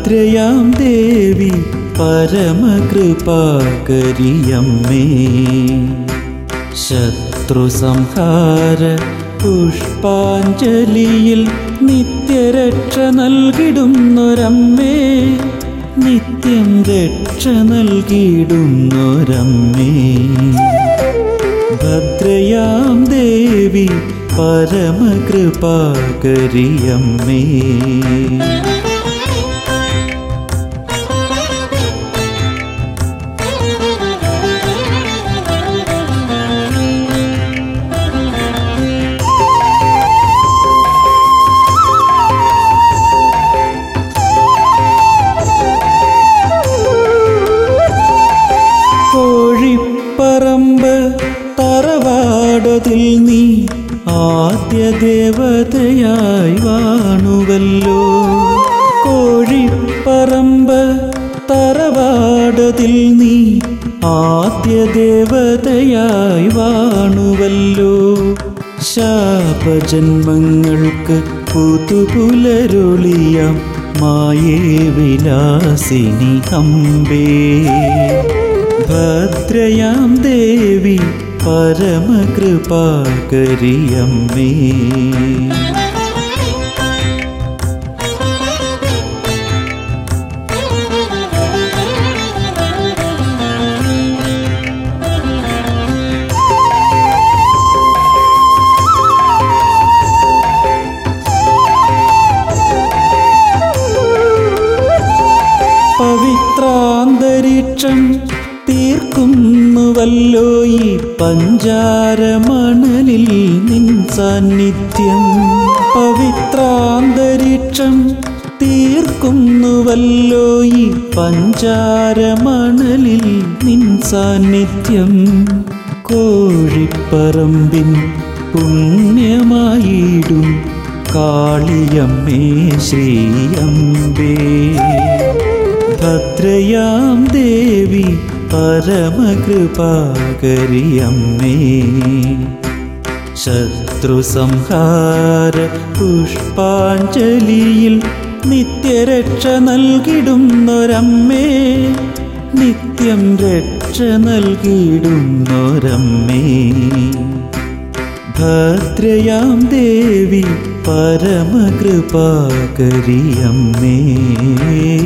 ഭദ്രയാം ദേവി പരമകൃപാകരിയമ്മേ ശത്രു സംഹാര പുഷ്പാഞ്ജലിയിൽ നിത്യരക്ഷ നൽകിടുന്നൊരമ്മേ നിത്യം രക്ഷ നൽകിയിടുന്നൊരമ്മേ ഭദ്രയാം ദേവി പരമകൃപാകരിയമ്മേ കോഴിപ്പറമ്പ് തറവാടതിൽ നീ ആദ്യ ദേവതയായി വാണുവല്ലോ കോഴിപ്പറമ്പ് തറവാടതിൽ നീ ആദ്യ ദേവതയായി വാണുവല്ലോ ശാപജന്മങ്ങൾക്ക് പുതുപുലരൊളിയാം മായേ വിലാസിനി അമ്പേ ഭദ്രയാം ദേവി പരമകൃപാകരിയമ്മേ പവിത്രാന്തരീക്ഷം തീർക്കുന്നുവല്ലോ ഈ പഞ്ചാരമണലിൽ നിൻ സാന്നിധ്യം പവിത്രാന്തരീക്ഷം തീർക്കുന്നുവല്ലോ ഈ പഞ്ചാരമണലിൽ നിൻ സാന്നിധ്യം കോഴിപ്പറമ്പിൻ പുണ്യമായിടും കാളിയമ്മേ ശ്രീയമ്പേ ഭദ്രയാം ദേവി പരമകൃപാകരിയമ്മേ ശത്രു സംഹാര പുഷ്പാഞ്ജലിയിൽ നിത്യരക്ഷ നൽകിടുന്നൊരമ്മേ നിത്യം രക്ഷ നൽകിടുന്നൊരമ്മേ ഭദ്രയാം ദേവി പരമകൃപാകരിയമ്മേ